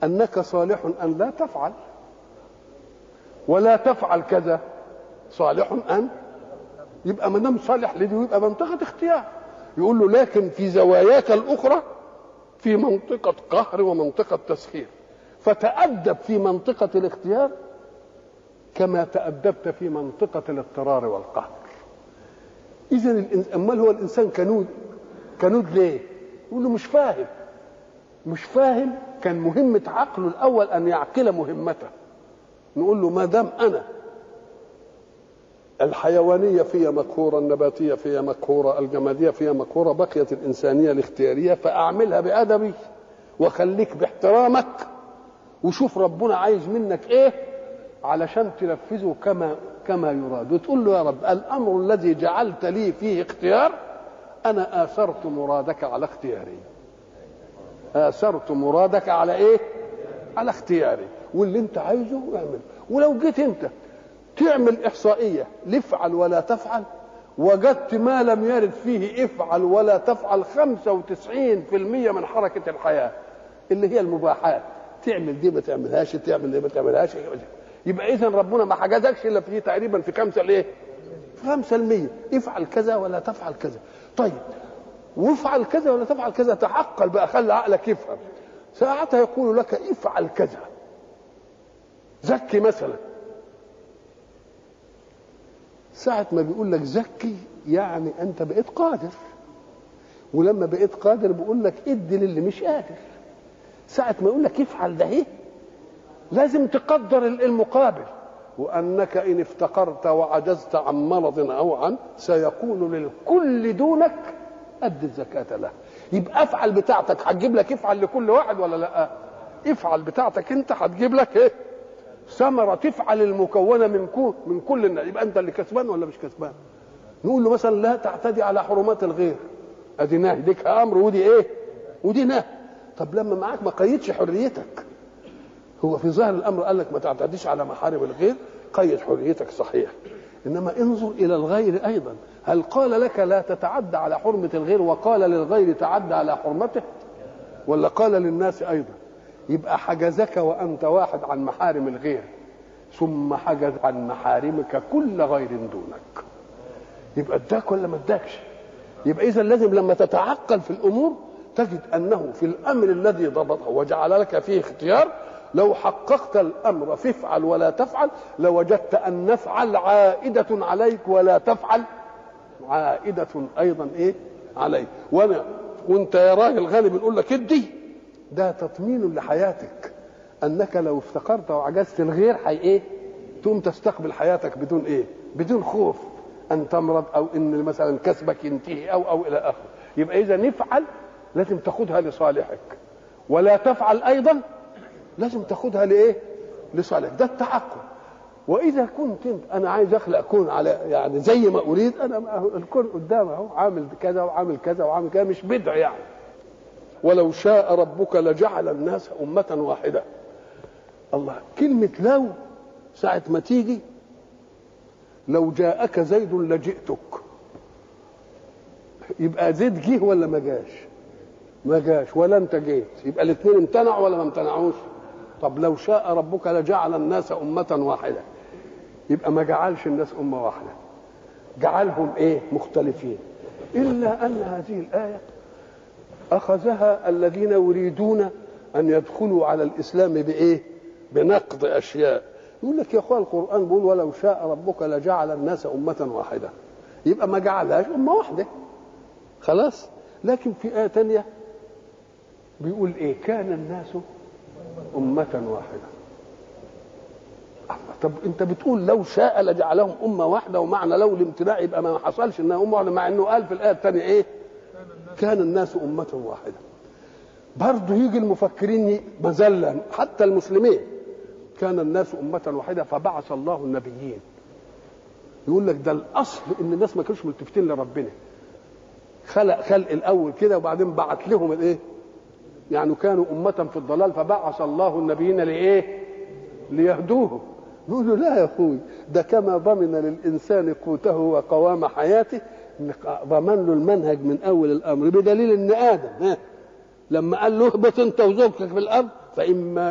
انك صالح ان لا تفعل ولا تفعل كذا صالح ان يبقى ما دام صالح لدي يبقى منطقه اختيار يقول له لكن في زواياك الاخرى في منطقه قهر ومنطقه تسخير فتأدب في منطقة الاختيار كما تأدبت في منطقة الاضطرار والقهر إذا أمال هو الإنسان كنود كنود ليه؟ يقول له مش فاهم مش فاهم كان مهمة عقله الأول أن يعقل مهمته نقول له ما دام أنا الحيوانية فيها مقهورة النباتية فيها مقهورة الجمادية فيها مقهورة بقيت الإنسانية الاختيارية فأعملها بأدبي وخليك باحترامك وشوف ربنا عايز منك ايه علشان تنفذه كما كما يراد وتقول له يا رب الامر الذي جعلت لي فيه اختيار انا اثرت مرادك على اختياري اثرت مرادك على ايه على اختياري واللي انت عايزه اعمل ولو جيت انت تعمل احصائيه لافعل ولا تفعل وجدت ما لم يرد فيه افعل ولا تفعل 95% من حركه الحياه اللي هي المباحات تعمل دي ما تعملهاش تعمل دي ما تعملهاش يبقى اذا ربنا ما حجزكش الا في تقريبا في خمسه الايه؟ في خمسه المية افعل كذا ولا تفعل كذا طيب وافعل كذا ولا تفعل كذا تعقل بقى خلي عقلك يفهم ساعتها يقول لك افعل كذا زكي مثلا ساعة ما بيقول لك زكي يعني أنت بقيت قادر ولما بقيت قادر بيقول لك ادي للي مش قادر ساعة ما يقول لك افعل ده ايه لازم تقدر المقابل وأنك إن افتقرت وعجزت عن مرض أو عن سيكون للكل دونك أد الزكاة له يبقى افعل بتاعتك هتجيب لك افعل لكل واحد ولا لا افعل بتاعتك انت هتجيب لك ايه ثمرة تفعل المكونة من كل من كل الناس يبقى انت اللي كسبان ولا مش كسبان نقول له مثلا لا تعتدي على حرمات الغير ادي نهي ديك امر ودي ايه ودي نهي طب لما معاك ما قيدش حريتك هو في ظاهر الامر قال لك ما تعتديش على محارم الغير قيد حريتك صحيح انما انظر الى الغير ايضا هل قال لك لا تتعدى على حرمه الغير وقال للغير تعدى على حرمته ولا قال للناس ايضا يبقى حجزك وانت واحد عن محارم الغير ثم حجز عن محارمك كل غير دونك يبقى اداك ولا ما اداكش يبقى اذا لازم لما تتعقل في الامور تجد انه في الامر الذي ضبطه وجعل لك فيه اختيار لو حققت الامر فافعل ولا تفعل لوجدت ان نفعل عائده عليك ولا تفعل عائده ايضا ايه عليك وانا وانت يا راجل غالي بنقول لك ادي ده تطمين لحياتك انك لو افتقرت وعجزت الغير حي ايه تقوم تستقبل حياتك بدون ايه بدون خوف ان تمرض او ان مثلا كسبك ينتهي او او الى اخره يبقى اذا نفعل لازم تاخدها لصالحك ولا تفعل ايضا لازم تاخدها لايه لصالحك ده التعقل واذا كنت انت انا عايز اخلق كون على يعني زي ما اريد انا الكون قدام اهو عامل كذا وعامل كذا وعامل كذا مش بدع يعني ولو شاء ربك لجعل الناس امه واحده الله كلمه لو ساعه ما تيجي لو جاءك زيد لجئتك يبقى زيد جه ولا ما جاش ما جاش ولا انت جيت يبقى الاثنين امتنعوا ولا ما امتنعوش طب لو شاء ربك لجعل الناس أمة واحدة يبقى ما جعلش الناس أمة واحدة جعلهم إيه مختلفين إلا أن هذه الآية أخذها الذين يريدون أن يدخلوا على الإسلام بإيه بنقض أشياء يقول لك يا أخوان القرآن بيقول ولو شاء ربك لجعل الناس أمة واحدة يبقى ما جعلهاش أمة واحدة خلاص لكن في آية تانية بيقول إيه كان الناس أمة واحدة طب أنت بتقول لو شاء لجعلهم أمة واحدة ومعنى لو الامتناع يبقى ما حصلش إنها أمة واحدة مع إنه قال في الآية الثانية إيه؟ كان الناس أمة واحدة برضه يجي المفكرين مزلا حتى المسلمين كان الناس أمة واحدة فبعث الله النبيين يقول لك ده الأصل إن الناس ما كانوش ملتفتين لربنا خلق خلق الأول كده وبعدين بعت لهم الإيه؟ يعني كانوا أمة في الضلال فبعث الله النبيين لإيه؟ ليهدوهم نقول له لا يا أخوي ده كما ضمن للإنسان قوته وقوام حياته ضمن له المنهج من أول الأمر بدليل إن آدم ها لما قال له اهبط أنت وزوجتك في الأرض فإما